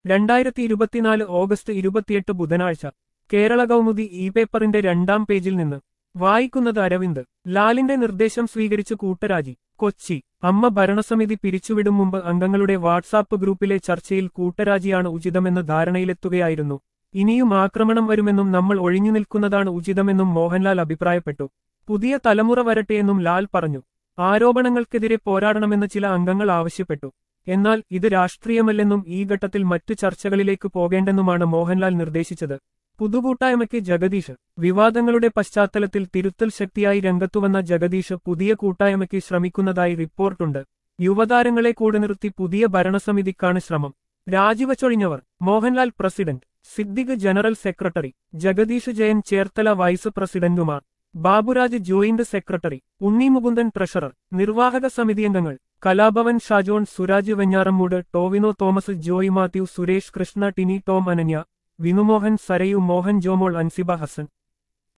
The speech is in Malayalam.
രണ്ടായിരത്തി ഇരുപത്തിനാല് ഓഗസ്റ്റ് ഇരുപത്തിയെട്ട് ബുധനാഴ്ച കേരള കൗമുദി ഇ പേപ്പറിന്റെ രണ്ടാം പേജിൽ നിന്ന് വായിക്കുന്നത് അരവിന്ദ് ലാലിന്റെ നിർദ്ദേശം സ്വീകരിച്ച് കൂട്ടരാജി കൊച്ചി അമ്മ ഭരണസമിതി പിരിച്ചുവിടും മുമ്പ് അംഗങ്ങളുടെ വാട്സാപ്പ് ഗ്രൂപ്പിലെ ചർച്ചയിൽ കൂട്ടരാജിയാണ് ഉചിതമെന്ന് ധാരണയിലെത്തുകയായിരുന്നു ഇനിയും ആക്രമണം വരുമെന്നും നമ്മൾ ഒഴിഞ്ഞു നിൽക്കുന്നതാണ് ഉചിതമെന്നും മോഹൻലാൽ അഭിപ്രായപ്പെട്ടു പുതിയ തലമുറ വരട്ടെയെന്നും ലാൽ പറഞ്ഞു ആരോപണങ്ങൾക്കെതിരെ പോരാടണമെന്ന് ചില അംഗങ്ങൾ ആവശ്യപ്പെട്ടു എന്നാൽ ഇത് രാഷ്ട്രീയമല്ലെന്നും ഈ ഘട്ടത്തിൽ മറ്റു ചർച്ചകളിലേക്ക് പോകേണ്ടെന്നുമാണ് മോഹൻലാൽ നിർദ്ദേശിച്ചത് പുതുകൂട്ടായ്മയ്ക്ക് ജഗദീഷ് വിവാദങ്ങളുടെ പശ്ചാത്തലത്തിൽ തിരുത്തൽ ശക്തിയായി രംഗത്തുവന്ന ജഗദീഷ് പുതിയ കൂട്ടായ്മയ്ക്ക് ശ്രമിക്കുന്നതായി റിപ്പോർട്ടുണ്ട് യുവതാരങ്ങളെ കൂടെ നിർത്തി പുതിയ ഭരണസമിതിക്കാണ് ശ്രമം രാജിവച്ചൊഴിഞ്ഞവർ Mohanlal president Siddique general secretary Jagadish Jayan Cherthala vice പ്രസിഡന്റുമാർ Baburaj joint secretary Unni Mukundan treasurer നിർവാഹക സമിതി അംഗങ്ങൾ കലാഭവൻ ഷാജോൺ സുരാജ് വെഞ്ഞാറമ്മൂട് ടോവിനോ തോമസ് ജോയ് മാത്യു സുരേഷ് കൃഷ്ണ ടിനി ടോം അനന്യ വിനുമോഹൻ സരയു മോഹൻ ജോമോൾ അൻസിബ ഹസൻ